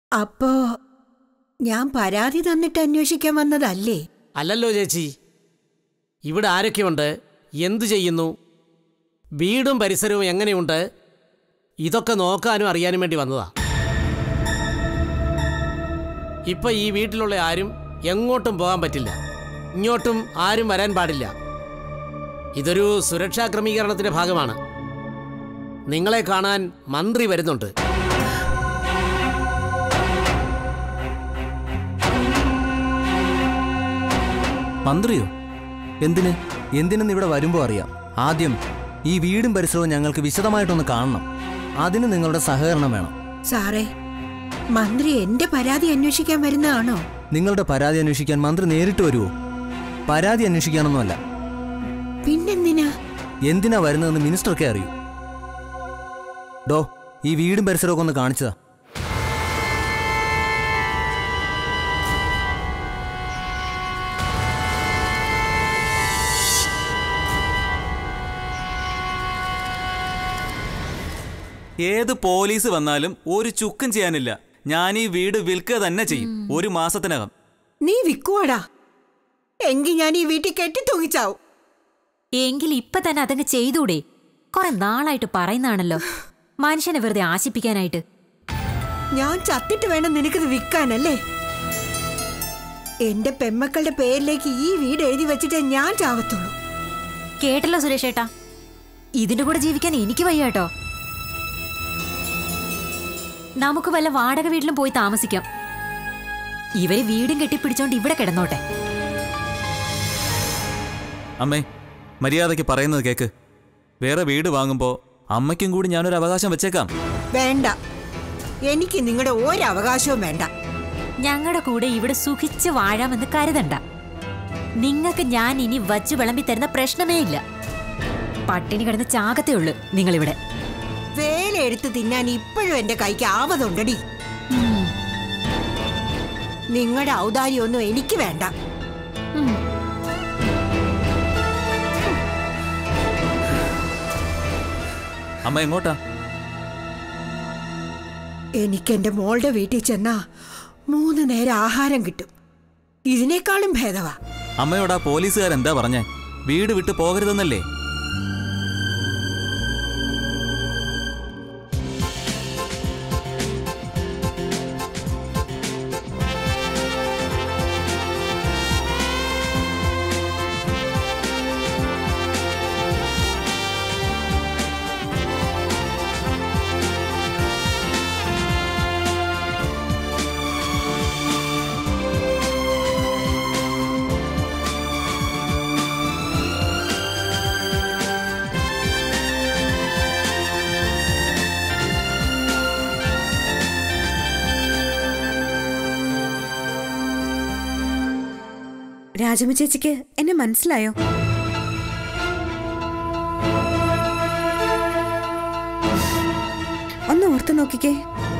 അപ്പോ ഞാൻ പരാതി തന്നിട്ട് അന്വേഷിക്കാൻ വന്നതല്ലേ അല്ലല്ലോ ചേച്ചി ഇവിടെ ആരൊക്കെയുണ്ട് എന്തു ചെയ്യുന്നു വീടും പരിസരവും എങ്ങനെയുണ്ട് ഇതൊക്കെ നോക്കാനും അറിയാനും വേണ്ടി വന്നതാ ഇപ്പൊ ഈ വീട്ടിലുള്ള ആരും എങ്ങോട്ടും പോകാൻ പറ്റില്ല ഇങ്ങോട്ടും ആരും വരാൻ പാടില്ല ഇതൊരു സുരക്ഷാ ക്രമീകരണത്തിന്റെ ഭാഗമാണ് നിങ്ങളെ കാണാൻ മന്ത്രി വരുന്നുണ്ട് മന്ത്രിയോ എന്തിന് എന്തിനെന്ന് ഇവിടെ വരുമ്പോൾ അറിയാം ആദ്യം ഈ വീടും പരിസരവും ഞങ്ങൾക്ക് വിശദമായിട്ടൊന്ന് കാണണം അതിന് നിങ്ങളുടെ സഹകരണം വേണം സാറേ മന്ത്രി എന്റെ പരാതി അന്വേഷിക്കാൻ വരുന്നതാണോ നിങ്ങളുടെ പരാതി അന്വേഷിക്കാൻ മന്ത്രി നേരിട്ട് വരുമോ പരാതി അന്വേഷിക്കാനൊന്നുമല്ല പിന്നെന്തിനാ എന്തിനാ വരുന്നതെന്ന് മിനിസ്റ്റർക്കേ അറിയൂ ഡോ ഈ വീടും പരിസരമൊക്കെ ഒന്ന് കാണിച്ചതാ ഏത് പോലീസ് വന്നാലും ഒരു ചുക്കും ചെയ്യാനില്ല ഞാൻ ഈ വീട് വിൽക്കുക തന്നെ ചെയ്യും ഒരു മാസത്തിനകം നീ വിക്കുവാടാ എങ്കി ഞാൻ ഈ വീട്ടിൽ കെട്ടിത്തൂങ്ങിച്ചാവും എങ്കിൽ ഇപ്പൊ തന്നെ അതങ്ങ് ചെയ്തൂടെ കുറെ നാളായിട്ട് പറയുന്നതാണല്ലോ മനുഷ്യനെ വെറുതെ ആശിപ്പിക്കാനായിട്ട് ഞാൻ ചത്തിട്ട് വേണം നിനക്കിത് വിൽക്കാനല്ലേ എന്റെ പെമ്മക്കളുടെ പേരിലേക്ക് ഈ വീട് എഴുതി വെച്ചിട്ടേ ഞാൻ ചാവത്തുള്ളൂ കേട്ടല്ലോ സുരേഷ് ഏട്ടാ ഇതിന്റെ കൂടെ ജീവിക്കാൻ എനിക്ക് വയ്യ കേട്ടോ നമുക്ക് വല്ല വാടക വീട്ടിലും പോയി താമസിക്കാം ഇവര് വീടും കെട്ടിപ്പിടിച്ചോണ്ട് ഇവിടെ കിടന്നോട്ടെ അമ്മേ മര്യാദയ്ക്ക് പറയുന്നത് കേക്ക് വേറെ വീട് വാങ്ങുമ്പോൾ അമ്മയ്ക്കും കൂടി ഞാനൊരു അവകാശം വെച്ചേക്കാം വേണ്ട എനിക്ക് നിങ്ങളുടെ ഒരവകാശവും വേണ്ട ഞങ്ങളുടെ കൂടെ ഇവിടെ സുഖിച്ച് വാഴാമെന്ന് കരുതണ്ട നിങ്ങൾക്ക് ഞാൻ ഇനി വച്ചു വിളമ്പി തരുന്ന പ്രശ്നമേ ഇല്ല പട്ടിണി കിടന്ന് ചാകത്തേ ഉള്ളൂ നിങ്ങളിവിടെ വേലയെടുത്ത് തിന്നാൻ ഇപ്പോഴും എന്റെ കൈക്ക് ആവതുണ്ടടി നിങ്ങളുടെ ഔദാര്യമൊന്നും എനിക്ക് വേണ്ട അമ്മ എങ്ങോട്ടാ എനിക്ക് എന്റെ മോളുടെ വീട്ടിൽ ചെന്നാ മൂന്ന് നേരം ആഹാരം കിട്ടും ഇതിനേക്കാളും ഭേദവാ അമ്മയോട് ആ പോലീസുകാരെന്താ പറഞ്ഞേ വീട് വിട്ട് പോകരുതെന്നല്ലേ രാജമ്മ ചേച്ചിക്ക് എന്നെ മനസ്സിലായോ ഒന്ന് ഓർത്തു നോക്കിക്കേ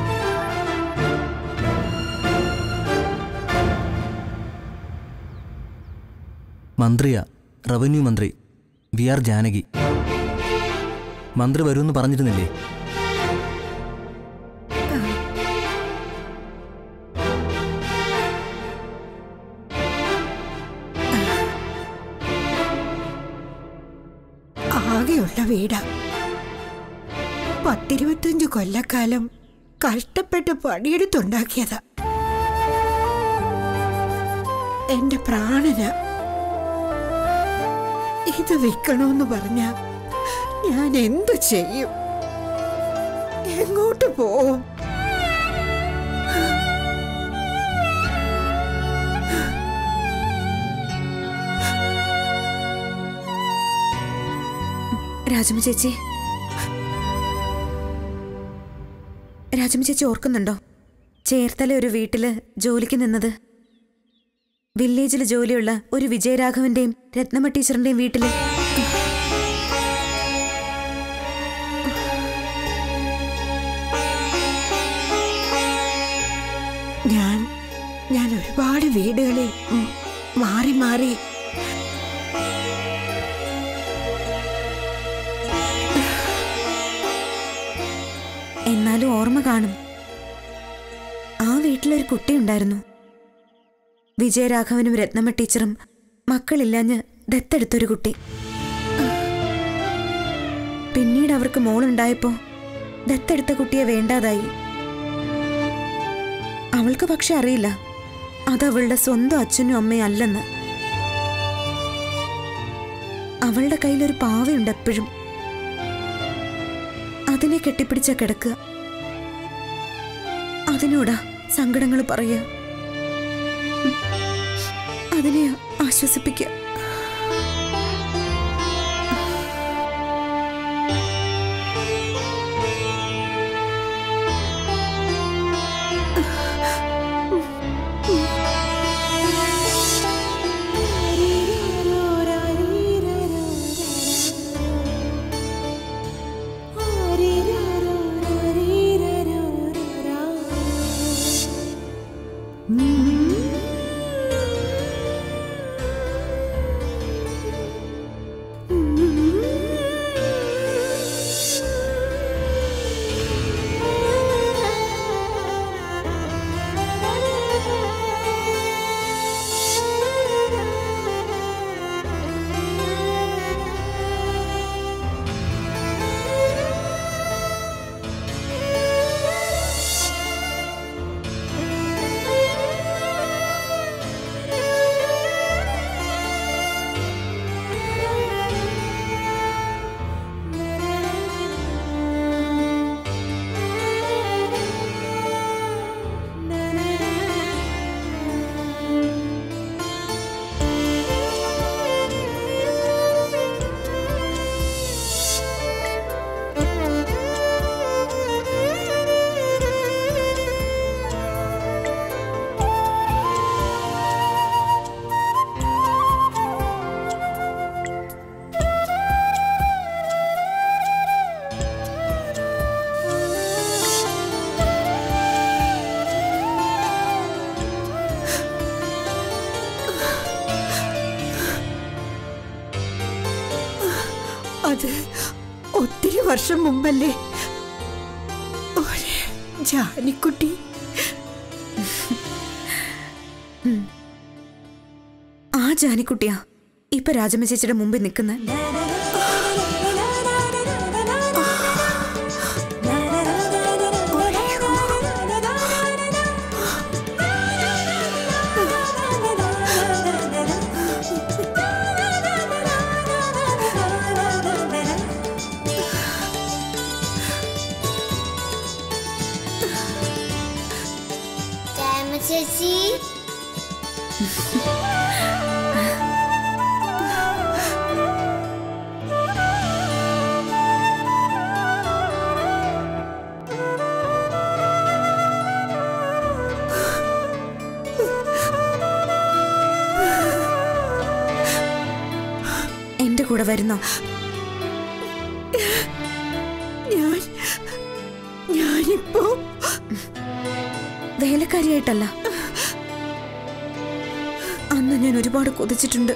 മന്ത്രിയാ റവന്യൂ മന്ത്രി വി ആർ ജാനകി മന്ത്രി വരുമെന്ന് പറഞ്ഞിരുന്നില്ലേ ആകെയുള്ള വീടാ പത്തിരുപത്തഞ്ച് കൊല്ലക്കാലം കഷ്ടപ്പെട്ട് പണിയെടുത്തുണ്ടാക്കിയതാ എന്റെ പ്രാണന ഇത് വിൽക്കണമെന്ന് പറഞ്ഞ ഞാൻ എന്തു ചെയ്യും എങ്ങോട്ട് പോവും രാജമ്മ ചേച്ചി രാജമ്മ ചേച്ചി ഓർക്കുന്നുണ്ടോ ചേർത്തല ഒരു വീട്ടില് ജോലിക്ക് നിന്നത് വില്ലേജിൽ ജോലിയുള്ള ഒരു വിജയരാഘവന്റെയും രത്നമ്മ ടീച്ചറിന്റെയും വീട്ടില് ഞാൻ ഞാൻ ഒരുപാട് വീടുകളിൽ ഉം, മാറി മാറി എന്നാലും ഓർമ്മ കാണും ആ വീട്ടിലൊരു കുട്ടിയുണ്ടായിരുന്നു വിജയരാഘവനും രത്നമ്മ ടീച്ചറും മക്കളില്ലാഞ്ഞ് ദത്തെടുത്തൊരു കുട്ടി പിന്നീട് അവർക്ക് മോളുണ്ടായപ്പോ ദത്തെടുത്ത കുട്ടിയെ വേണ്ടാതായി അവൾക്ക് പക്ഷെ അറിയില്ല അതവളുടെ സ്വന്തം അച്ഛനും അമ്മയും അല്ലെന്ന് അവളുടെ കയ്യിലൊരു പാവയുണ്ട് എപ്പോഴും അതിനെ കെട്ടിപ്പിടിച്ച കിടക്കുക അതിനോടാ സങ്കടങ്ങൾ പറയുക ഉം. അതിനെ ആശ്വസിപ്പിക്കുക അത് ഒത്തിരി വർഷം മുമ്പല്ലേ ഒരു ജാനിക്കുട്ടി ആ ജാനിക്കുട്ടിയാ ഇപ്പൊ രാജമ്മ ചേച്ചിയുടെ മുമ്പിൽ നിൽക്കുന്ന ജയമ ചേച്ചി എന്റെ കൂടെ വരുന്നോ ഞാൻ ഞാനിപ്പോ വേലക്കാരിയായിട്ടല്ല അന്ന് ഞാൻ ഒരുപാട് കൊതിച്ചിട്ടുണ്ട്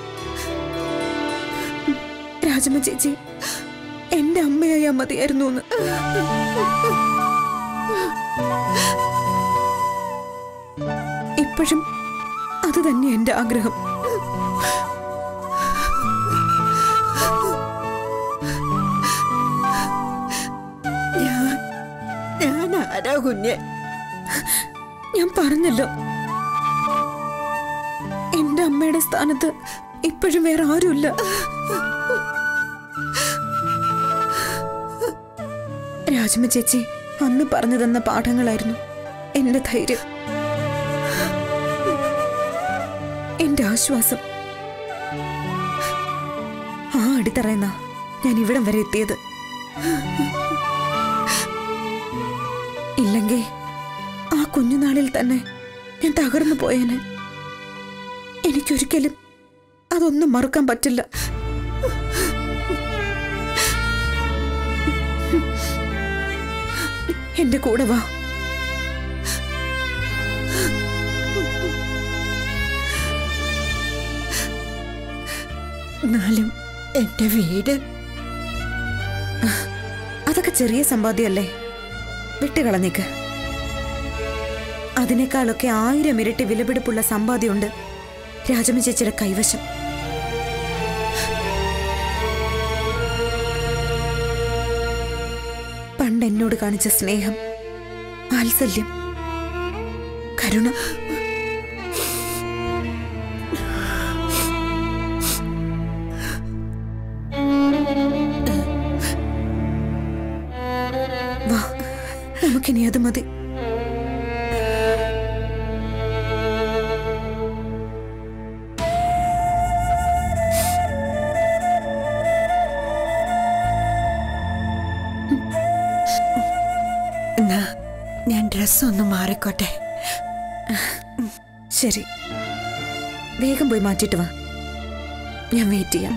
രാജമ്മ ചേച്ചി എന്റെ അമ്മയായാ മതിയായിരുന്നു എന്ന് ഇപ്പോഴും അത് തന്നെ എന്റെ ആഗ്രഹം ഞാൻ ഞാൻ ആരാ കുഞ്ഞെ ഞാൻ പറഞ്ഞല്ലോ എന്റെ അമ്മയുടെ സ്ഥാനത്ത് ഇപ്പോഴും വേറെ ആരുമില്ല രാജമ്മ ചേച്ചി അന്ന് പറഞ്ഞു തന്ന പാഠങ്ങളായിരുന്നു എന്റെ ധൈര്യം എന്റെ ആശ്വാസം ആ അടിത്തറയുന്ന ഞാൻ ഇവിടം വരെ എത്തിയത് ഇല്ലെങ്കിൽ ആ കുഞ്ഞുനാളിൽ തന്നെ ഞാൻ തകർന്നു പോയേനെ എനിക്കൊരിക്കലും അതൊന്നും മറക്കാൻ പറ്റില്ല എന്റെ കൂടെ വാ എന്നാലും എന്റെ വീട് അതൊക്കെ ചെറിയ സമ്പാദ്യമല്ലേ വിട്ടുകളഞ്ഞേക്ക് അതിനേക്കാളൊക്കെ ആയിരം ഇരട്ടി വിലപിടിപ്പുള്ള സമ്പാദ്യമുണ്ട് രാജമ്മ ചേച്ചിയുടെ കൈവശം പണ്ട് എന്നോട് കാണിച്ച സ്നേഹം വാത്സല്യം കരുണ വാ നമുക്കിനി അത് മതി എന്നാ ഞാൻ ഡ്രസ്സ് ഒന്ന് മാറിക്കോട്ടെ ശരി വേഗം പോയി മാറ്റിട്ട് വാ ഞാൻ വെയിറ്റ് ചെയ്യാം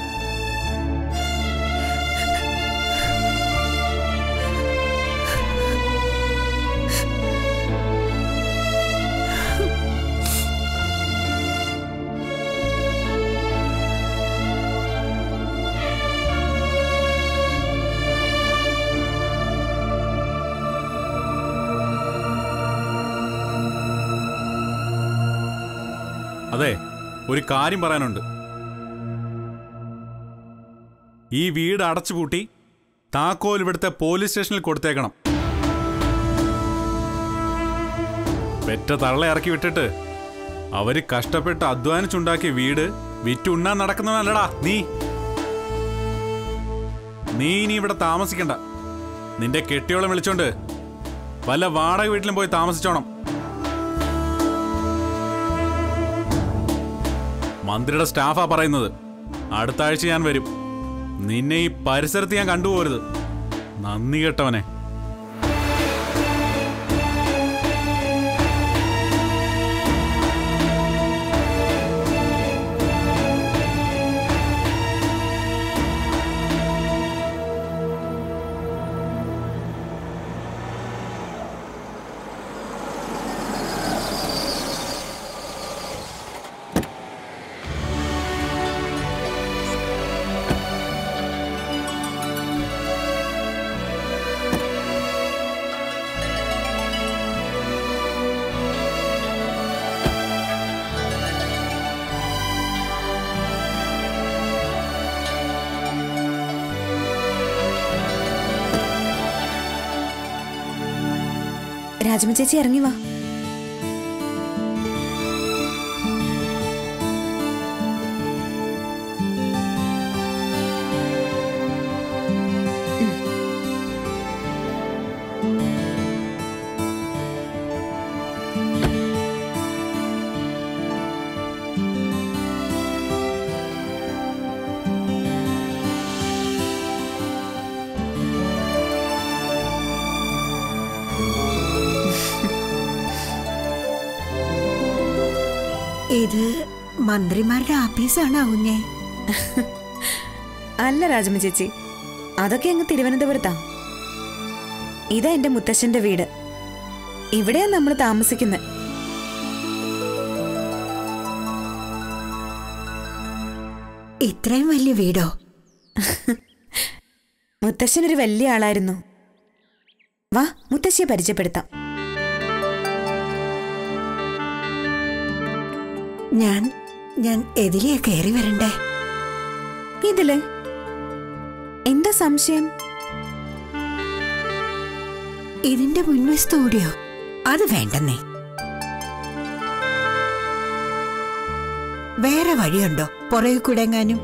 അതെ ഒരു കാര്യം പറയാനുണ്ട് ഈ വീട് അടച്ചുപൂട്ടി താക്കോൽ ഇവിടുത്തെ പോലീസ് സ്റ്റേഷനിൽ കൊടുത്തേക്കണം പെറ്റ തള്ള ഇറക്കി വിട്ടിട്ട് അവര് കഷ്ടപ്പെട്ട് അധ്വാനിച്ചുണ്ടാക്കിയ വീട് വിറ്റുണ്ണാൻ നടക്കുന്നവനല്ലടാ നീ നീ ഇനി ഇവിടെ താമസിക്കണ്ട നിന്റെ കെട്ടിയോളം വിളിച്ചോണ്ട് വല്ല വാടക വീട്ടിലും പോയി താമസിച്ചോണം മന്ത്രിയുടെ സ്റ്റാഫാ പറയുന്നത് അടുത്ത ആഴ്ച ഞാൻ വരും നിന്നെ ഈ പരിസരത്ത് ഞാൻ കണ്ടുപോരുത് നന്ദി കെട്ടവനെ രാജമ്മ ചേച്ചി ഇറങ്ങി വാ ഇത് മന്ത്രിമാരുടെ ആഫീസാണോ കുഞ്ഞെ അല്ല രാജമ്മ ചേച്ചി അതൊക്കെ അങ്ങ് തിരുവനന്തപുരത്താ ഇതാ എന്റെ മുത്തശ്ശന്റെ വീട് ഇവിടെയാ നമ്മൾ താമസിക്കുന്നത് ഇത്രയും വലിയ വീടോ മുത്തശ്ശനൊരു വലിയ ആളായിരുന്നു വാ മുത്തശ്ശിയെ പരിചയപ്പെടുത്താം ഞാൻ ഞാൻ എതിലെയാ കയറി വരണ്ടേ ഇതില് എന്താ സംശയം ഇതിന്റെ മുൻവശത്ത് ഓടിയോ അത് വേണ്ടെന്നേ വേറെ വഴിയുണ്ടോ പുറകെ കൂടെ എങ്ങാനും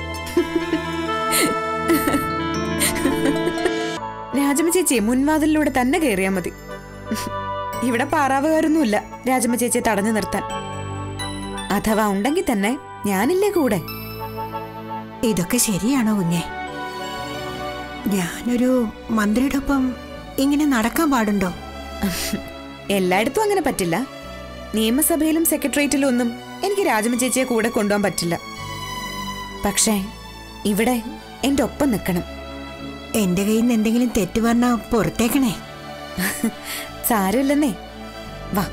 രാജമ്മ ചേച്ചി മുൻവാതിലിലൂടെ തന്നെ കയറിയാ മതി ഇവിടെ പാറാവുകാരൊന്നുമില്ല രാജമ്മ ചേച്ചിയെ തടഞ്ഞു നിർത്താൻ അഥവാ ഉണ്ടെങ്കിൽ തന്നെ ഞാനില്ലേ കൂടെ ഇതൊക്കെ ശരിയാണോ കുഞ്ഞെ ഞാനൊരു മന്ത്രിയുടെ ഒപ്പം ഇങ്ങനെ നടക്കാൻ പാടുണ്ടോ എല്ലായിടത്തും അങ്ങനെ പറ്റില്ല നിയമസഭയിലും സെക്രട്ടേറിയറ്റിലും ഒന്നും എനിക്ക് രാജമ്മ ചേച്ചിയെ കൂടെ കൊണ്ടുപോകാൻ പറ്റില്ല പക്ഷേ ഇവിടെ എന്റെ ഒപ്പം നിൽക്കണം എന്റെ കയ്യിൽ നിന്ന് എന്തെങ്കിലും തെറ്റ് പറഞ്ഞാ പുറത്തേക്കണേ സാരമില്ലെന്നേ വാ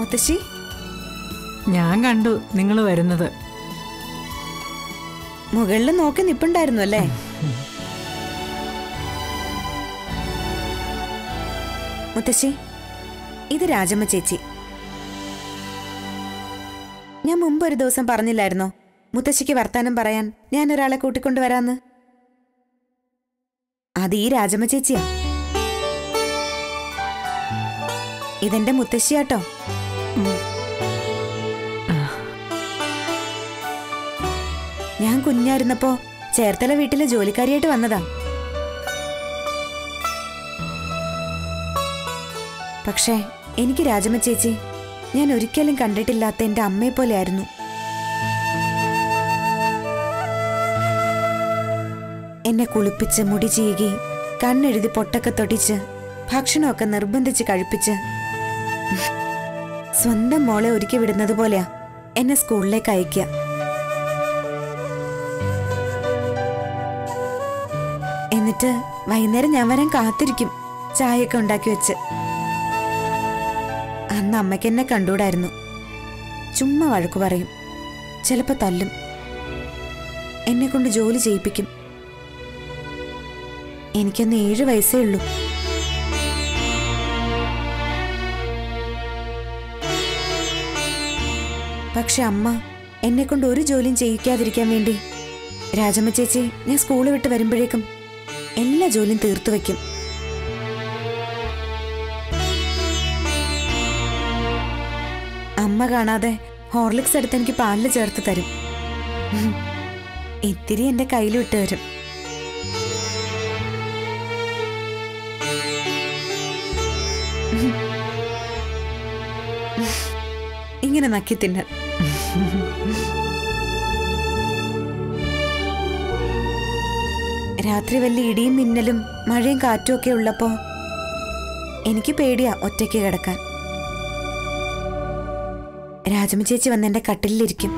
മുത്തശ്ശി ഞാൻ കണ്ടു നിങ്ങൾ വരുന്നത് മുകളിൽ നോക്കി നിപ്പുണ്ടായിരുന്നു അല്ലേ മുത്തശ്ശി ഇത് രാജമ്മ ചേച്ചി ഞാൻ മുമ്പ് ഒരു ദിവസം പറഞ്ഞില്ലായിരുന്നോ മുത്തശ്ശിക്ക് വർത്താനം പറയാൻ ഞാൻ ഒരാളെ കൂട്ടിക്കൊണ്ടുവരാന്ന് അത് ഈ രാജമ്മ ചേച്ചിയാ ഇതെന്റെ മുത്തശ്ശിയാട്ടോ ഞാൻ കുഞ്ഞായിരുന്നപ്പോ ചേർത്തല വീട്ടിലെ ജോലിക്കാരിയായിട്ട് വന്നതാ പക്ഷേ എനിക്ക് രാജമ്മ ചേച്ചി ഞാൻ ഒരിക്കലും കണ്ടിട്ടില്ലാത്ത എന്റെ അമ്മയെ പോലെയായിരുന്നു എന്നെ കുളിപ്പിച്ച് മുടി ചീകി കണ്ണെഴുതി പൊട്ടൊക്കെ തൊടിച്ച് ഭക്ഷണമൊക്കെ നിർബന്ധിച്ച് കഴിപ്പിച്ച് സ്വന്തം മോളെ ഒരുക്കി വിടുന്നത് പോലെയാ എന്നെ സ്കൂളിലേക്ക് അയക്കുക എന്നിട്ട് വൈകുന്നേരം ഞാൻ വരാൻ കാത്തിരിക്കും ചായയൊക്കെ ഉണ്ടാക്കി വെച്ച് അന്ന് അമ്മയ്ക്ക് എന്നെ കണ്ടുകൂടായിരുന്നു ചുമ്മാ വഴക്കു പറയും ചിലപ്പോ തല്ലും എന്നെ കൊണ്ട് ജോലി ചെയ്യിപ്പിക്കും എനിക്കന്ന് ഏഴു വയസ്സേ ഉള്ളൂ പക്ഷെ അമ്മ എന്നെ കൊണ്ട് ഒരു ജോലിയും ചെയ്യിക്കാതിരിക്കാൻ വേണ്ടി രാജമ്മ ചേച്ചി ഞാൻ സ്കൂൾ വിട്ട് വരുമ്പോഴേക്കും എല്ലാ ജോലിയും തീർത്തു വെക്കും അമ്മ കാണാതെ ഹോർലിക്സ് എടുത്ത് എനിക്ക് പാലിൽ ചേർത്ത് തരും ഉം. ഇത്തിരി എന്റെ കയ്യിൽ വിട്ട് തരും ഉം. ഇങ്ങനെ നക്കി തിന്നാൻ രാത്രി വലിയ ഇടിയും മിന്നലും മഴയും കാറ്റും ഒക്കെ ഉള്ളപ്പോ എനിക്ക് പേടിയാ ഒറ്റയ്ക്ക് കിടക്കാൻ രാജമ്മ ചേച്ചി വന്ന് എന്റെ കട്ടിലിരിക്കും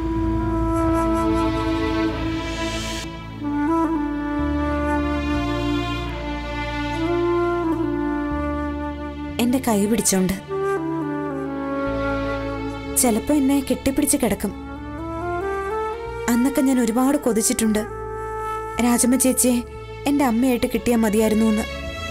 എന്റെ കൈ പിടിച്ചോണ്ട് ചിലപ്പോ എന്നെ കെട്ടിപ്പിടിച്ച് കിടക്കും അന്നൊക്കെ ഞാൻ ഒരുപാട് കൊതിച്ചിട്ടുണ്ട് രാജമ്മ ചേച്ചിയെ എന്റെ അമ്മയായിട്ട് കിട്ടിയാൽ മതിയായിരുന്നു എന്ന്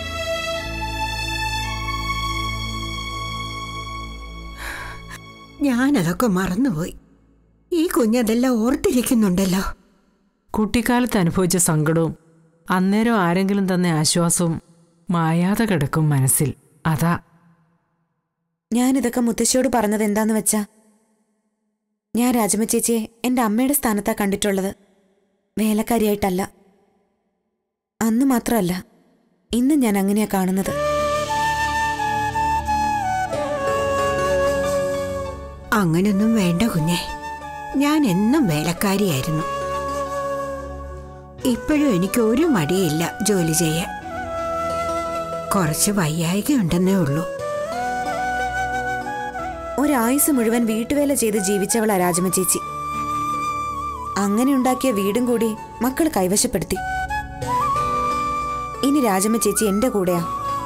ഞാനതൊക്കെ മറന്നുപോയി ഈ കുഞ്ഞതെല്ലാം ഓർത്തിരിക്കുന്നുണ്ടല്ലോ കുട്ടിക്കാലത്ത് അനുഭവിച്ച സങ്കടവും അന്നേരം ആരെങ്കിലും തന്ന ആശ്വാസവും മായാതെ കിടക്കും മനസ്സിൽ അതാ ഞാനിതൊക്കെ മുത്തശ്ശിയോട് പറഞ്ഞത് എന്താന്ന് വെച്ചാ ഞാൻ രാജമ്മ ചേച്ചിയെ എന്റെ അമ്മയുടെ സ്ഥാനത്താ കണ്ടിട്ടുള്ളത് വേലക്കാരിയായിട്ടല്ല അന്ന് മാത്രമല്ല ഇന്ന് ഞാൻ അങ്ങനെയാ കാണുന്നത് അങ്ങനൊന്നും വേണ്ട കുഞ്ഞെ ഞാൻ എന്നും വേലക്കാരിയായിരുന്നു ഇപ്പോഴും എനിക്ക് ഒരു മടിയില്ല ജോലി ചെയ്യാൻ കുറച്ച് വയ്യായികയുണ്ടെന്നേ ഉള്ളൂ ഒരായുസ് മുഴുവൻ വീട്ടുവേല ചെയ്ത് ജീവിച്ചവളാ രാജമ്മ ചേച്ചി അങ്ങനെ ഉണ്ടാക്കിയ വീടും കൂടി മക്കൾ കൈവശപ്പെടുത്തി ഇനി രാജമ്മ ചേച്ചി എന്റെ കൂടെയാ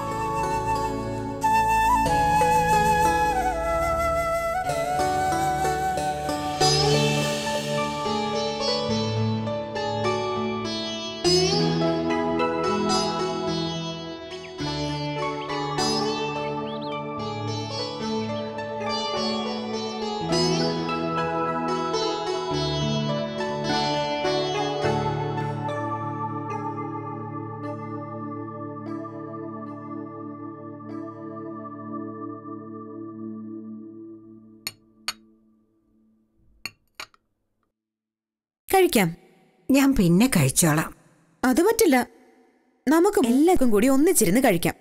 കഴിക്കാം ഞാൻ പിന്നെ കഴിച്ചോളാം അത് പറ്റില്ല നമുക്ക് എല്ലാവർക്കും കൂടി ഒന്നിച്ചിരുന്ന് കഴിക്കാം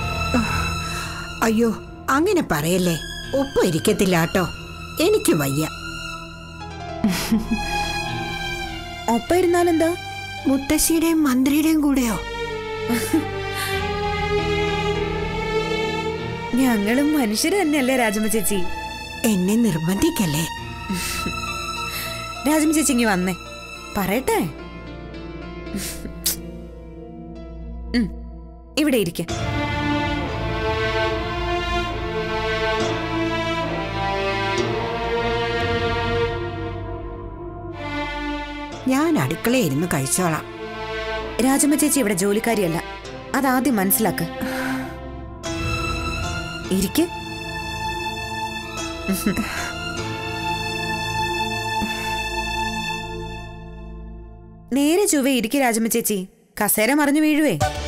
അയ്യോ അങ്ങനെ പറയല്ലേ ഒപ്പം ഇരിക്കത്തില്ല കേട്ടോ എനിക്ക് വയ്യ ഒപ്പം ഇരുന്നാലെന്താ മുത്തശ്ശിയുടെയും മന്ത്രിയുടെയും കൂടെയോ ഞങ്ങളും മനുഷ്യര് തന്നെയല്ലേ രാജമ്മ ചേച്ചി എന്നെ നിർബന്ധിക്കല്ലേ രാജമ്മ ചേച്ചി ഇങ്ങി വന്നേ പറയട്ടെ ഉം, ഇവിടെ ഇരിക്ക ഞാൻ അടുക്കളയിൽ ഇരുന്ന് കഴിച്ചോളാം രാജമ്മ ചേച്ചി ഇവിടെ ജോലിക്കാരിയല്ല അതാദ്യം മനസ്സിലാക്ക് ഇരിക്ക് നേരെ ചൊവ്വേ ഇരിക്ക് രാജമ്മ ചേച്ചി കസേര മറിഞ്ഞു വീഴുവേ